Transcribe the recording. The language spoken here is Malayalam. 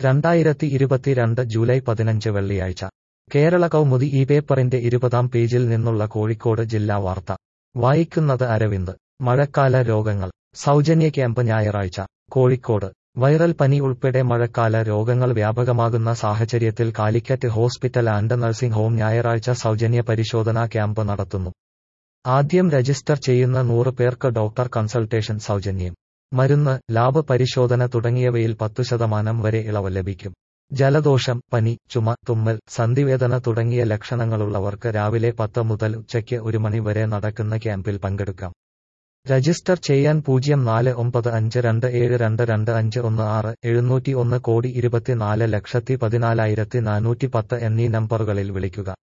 രണ്ടായിരത്തി ഇരുപത്തിരണ്ട് ജൂലൈ പതിനഞ്ച് വെള്ളിയാഴ്ച കേരള കൗമുദി ഈ പേപ്പറിന്റെ ഇരുപതാം പേജിൽ നിന്നുള്ള കോഴിക്കോട് ജില്ലാ വാർത്ത വായിക്കുന്നത് അരവിന്ദ് മഴക്കാല രോഗങ്ങൾ സൗജന്യ ക്യാമ്പ് ഞായറാഴ്ച കോഴിക്കോട് വൈറൽ പനി ഉൾപ്പെടെ മഴക്കാല രോഗങ്ങൾ വ്യാപകമാകുന്ന സാഹചര്യത്തിൽ Calicut hospital and nursing home ഞായറാഴ്ച സൗജന്യ പരിശോധനാ ക്യാമ്പ് നടത്തുന്നു ആദ്യം രജിസ്റ്റർ ചെയ്യുന്ന നൂറ് പേർക്ക് ഡോക്ടർ കൺസൾട്ടേഷൻ സൗജന്യം മരുന്ന് ലാബ് പരിശോധന തുടങ്ങിയവയിൽ പത്തു ശതമാനം വരെ ഇളവ് ലഭിക്കും ജലദോഷം പനി ചുമ തുമ്മൽ സന്ധിവേദന തുടങ്ങിയ ലക്ഷണങ്ങളുള്ളവർക്ക് രാവിലെ പത്ത് മുതൽ ഉച്ചയ്ക്ക് ഒരു മണി വരെ നടക്കുന്ന ക്യാമ്പിൽ പങ്കെടുക്കാം രജിസ്റ്റർ ചെയ്യാൻ പൂജ്യം നാല് ഒമ്പത് അഞ്ച് രണ്ട് ഏഴ് രണ്ട് രണ്ട് അഞ്ച് ഒന്ന് ആറ് എഴുന്നൂറ്റി ഒന്ന് കോടി ഇരുപത്തിനാല് ലക്ഷത്തി പതിനാലായിരത്തി നാനൂറ്റി പത്ത് എന്നീ നമ്പറുകളിൽ വിളിക്കുക